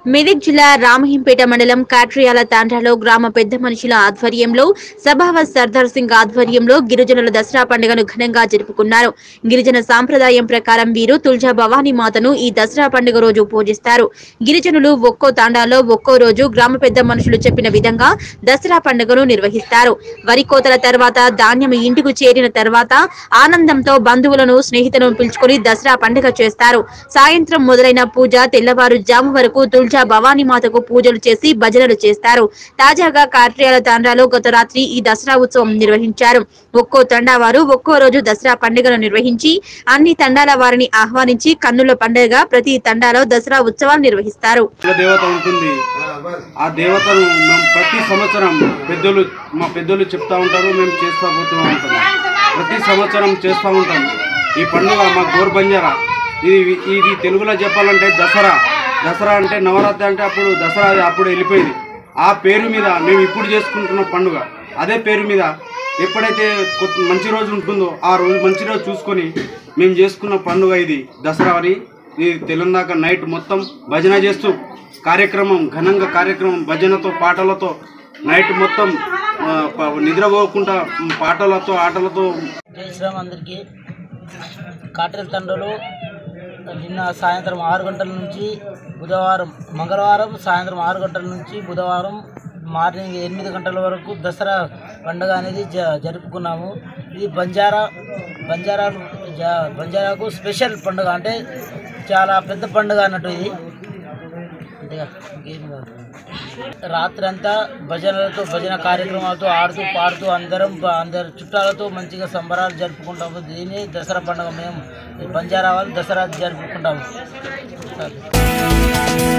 మెదక్ జిల్లా రామహింపేట మండలం కాట్రియాల తాండ్రాలో గ్రామ పెద్ద మనుషుల ఆధ్వర్యంలో సభావత్ సర్దార్ సింగ్ ఆధ్వర్యంలో గిరిజనుల దసరా పండుగను ఘనంగా జరుపుకున్నారు గిరిజన సాంప్రదాయం ప్రకారం వీరు తుల్జా భవానీ మాతను ఈ దసరా పండుగ రోజు పూజిస్తారు గిరిజనులు ఒక్కో తాండాలో ఒక్కో రోజు గ్రామ పెద్ద మనుషులు చెప్పిన విధంగా దసరా పండుగను నిర్వహిస్తారు వరి కోతల తర్వాత ధాన్యం ఇంటికి చేరిన తర్వాత ఆనందంతో బంధువులను స్నేహితులను పిలుచుకొని దసరా పండుగ చేస్తారు సాయంత్రం మొదలైన పూజ తెల్లవారు జాము వరకు తుల్జా భవానీ మాతకు పూజలు చేసి భజనలు చేస్తారు తాజాగా కార్యాల తండాలో గత రాత్రి ఈ దసరా ఉత్సవం నిర్వహించారు ఒక్కో తండా వారు ఒక్కో రోజు దసరా పండుగను నిర్వహించి అన్ని తండాల వారిని ఆహ్వానించి కన్నుల పండుగగా ప్రతి తండాలో దసరా ఉత్సవాలు నిర్వహిస్తారు కుల దేవత ఉంటుంది ఆ దేవతను మేము ప్రతి సంవత్సరం పెద్దలు మా పెద్దలు చెప్తా ఉంటారు మేము చేస్తూ పోతూ ఉంటాం ప్రతి సంవత్సరం చేస్తూ ఉంటాం ఈ పండుగ మా గోర్ బంజారా ఇది ఇది తెలుగులో చెప్పాలంటే దసరా దసరా అంటే నవరాత్రి అంటే అప్పుడు దసరా అది అప్పుడు వెళ్ళిపోయింది ఆ పేరు మీద మేము ఇప్పుడు చేసుకుంటున్న పండుగ అదే పేరు మీద ఎప్పుడైతే కొత్త- మంచి రోజు ఉంటుందో ఆ రోజు మంచి రోజు చూసుకొని మేము చేసుకున్న పండుగ ఇది దసరా అని ఇది తెలంగాణ నైట్ మొత్తం భజన చేస్తూ కార్యక్రమం ఘనంగా కార్యక్రమం భజనతో పాటలతో నైట్ మొత్తం ఆ, ప- నిద్రపోకుండా పాటలతో ఆటలతో జై శ్రీరామ్ అందరికీ కాటేల తండలో నిన్న సాయంత్రం ఆరు గంటల నుంచి బుధవారం మంగళవారం సాయంత్రం ఆరు గంటల నుంచి బుధవారం మార్నింగ్ ఎనిమిది గంటల వరకు దసరా పండుగ అనేది జ జరుపుకున్నాము ఇది బంజారా బంజారా జ బంజారాకు స్పెషల్ పండుగ అంటే చాలా పెద్ద పండుగ అన్నట్టు ఇది అంతేగా ఇంకేం కాదు రాత్రి అంతా భజనలతో భజన కార్యక్రమాలతో ఆడుతూ పాడుతూ అందరం బ- అందరు చుట్టాలతో మంచిగా సంబరాలు జరుపుకుంటాము దీన్ని దసరా పండుగ మేము బంజారా వాళ్ళు దసరా జరుపుకుంటాము